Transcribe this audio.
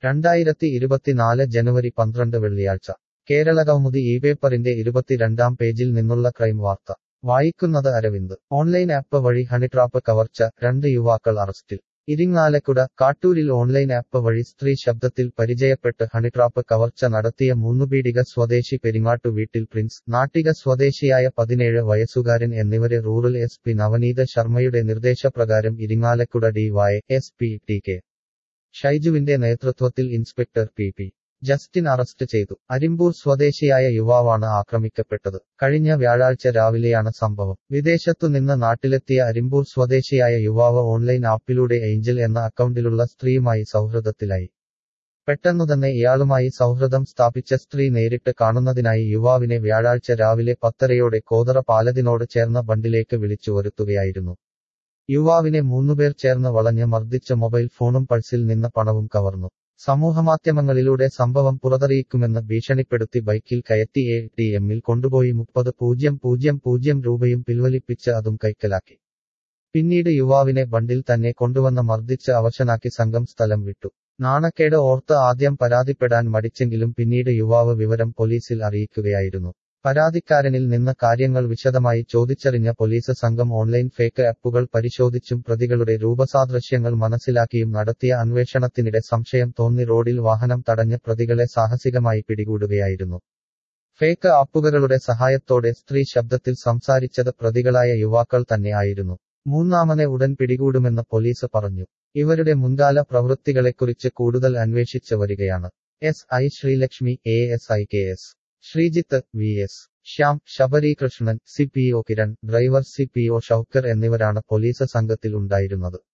രണ്ടായിരത്തി ഇരുപത്തിനാല് ജനുവരി പന്ത്രണ്ട് വെള്ളിയാഴ്ച കേരളകൗമുദി ഈ പേപ്പറിന്റെ ഇരുപത്തിരണ്ടാം പേജിൽ നിന്നുള്ള ക്രൈം വാർത്ത വായിക്കുന്നത് അരവിന്ദ് ഓൺലൈൻ ആപ്പ് വഴി ഹണിട്രാപ്പ് കവർച്ച രണ്ട് യുവാക്കൾ അറസ്റ്റിൽ ഇരിങ്ങാലക്കുട കാട്ടൂരിൽ ഓൺലൈൻ ആപ്പ് വഴി സ്ത്രീ ശബ്ദത്തിൽ പരിചയപ്പെട്ട് ഹണിട്രാപ്പ് കവർച്ച നടത്തിയ മൂന്നുപീടിക സ്വദേശി പെരിങ്ങാട്ടു വീട്ടിൽ പ്രിൻസ് നാട്ടിക സ്വദേശിയായ പതിനേഴ് വയസ്സുകാരൻ എന്നിവരെ റൂറൽ എസ് പി നവനീത ശർമ്മയുടെ നിർദ്ദേശപ്രകാരം Irinjalakuda D Y S P T K ഷൈജുവിന്റെ നേതൃത്വത്തിൽ inspector P P Justin arrest ചെയ്തു അരിമ്പൂർ സ്വദേശിയായ യുവാവാണ് ആക്രമിക്കപ്പെട്ടത് കഴിഞ്ഞ വ്യാഴാഴ്ച രാവിലെയാണ് സംഭവം വിദേശത്തുനിന്ന് നാട്ടിലെത്തിയ അരിമ്പൂർ സ്വദേശിയായ യുവാവ് ഓൺലൈൻ ആപ്പിലൂടെ ഏഞ്ചൽ എന്ന അക്കൗണ്ടിലുള്ള സ്ത്രീയുമായി സൗഹൃദത്തിലായി പെട്ടെന്നുതന്നെ ഇയാളുമായി സൗഹൃദം സ്ഥാപിച്ച സ്ത്രീ നേരിട്ട് കാണുന്നതിനായി യുവാവിനെ വ്യാഴാഴ്ച രാവിലെ പത്തരയോടെ കോതറ പാലതിനോട് ചേർന്ന ബണ്ടിലേക്ക് വിളിച്ചു വരുത്തുകയായിരുന്നു യുവാവിനെ മൂന്നുപേർ ചേർന്ന് വളഞ്ഞ് മർദ്ദിച്ച മൊബൈൽ ഫോണും പൾസിൽ നിന്ന് പണവും കവർന്നു സമൂഹമാധ്യമങ്ങളിലൂടെ സംഭവം പുറത്തറിയിക്കുമെന്ന് ഭീഷണിപ്പെടുത്തി ബൈക്കിൽ കയറ്റി എ ടി എമ്മിൽ കൊണ്ടുപോയി മുപ്പത് പൂജ്യം പൂജ്യം പൂജ്യം രൂപയും പിൻവലിപ്പിച്ച് അതും കൈക്കലാക്കി പിന്നീട് യുവാവിനെ ബണ്ടിൽ തന്നെ കൊണ്ടുവന്ന് മർദ്ദിച്ച് അവശനാക്കി സംഘം സ്ഥലം വിട്ടു നാണക്കേട് ഓർത്ത് ആദ്യം പരാതിപ്പെടാൻ മടിച്ചെങ്കിലും പിന്നീട് യുവാവ് വിവരം പോലീസിൽ അറിയിക്കുകയായിരുന്നു പരാതിക്കാരനിൽ നിന്ന് കാര്യങ്ങൾ വിശദമായി ചോദിച്ചറിഞ്ഞ പോലീസ് സംഘം ഓൺലൈൻ ഫേക്ക് ആപ്പുകൾ പരിശോധിച്ചും പ്രതികളുടെ രൂപസാദൃശ്യങ്ങൾ മനസ്സിലാക്കിയും നടത്തിയ അന്വേഷണത്തിനിടെ സംശയം തോന്നി റോഡിൽ വാഹനം തടഞ്ഞ് പ്രതികളെ സാഹസികമായി പിടികൂടുകയായിരുന്നു ഫേക്ക് ആപ്പുകളുടെ സഹായത്തോടെ സ്ത്രീ ശബ്ദത്തിൽ സംസാരിച്ചത് പ്രതികളായ യുവാക്കൾ തന്നെ ആയിരുന്നു മൂന്നാമനെ ഉടൻ പിടികൂടുമെന്ന് പോലീസ് പറഞ്ഞു ഇവരുടെ മുൻകാല പ്രവൃത്തികളെക്കുറിച്ച് കൂടുതൽ അന്വേഷിച്ചു വരികയാണ് S I Sreelakshmi A S I K S Sreejith V S Shyam Sabarikrishnan C P O Kiran driver C P O Shoukar എന്നിവരാണ് പോലീസ് സംഘത്തിൽ ഉണ്ടായിരുന്നത്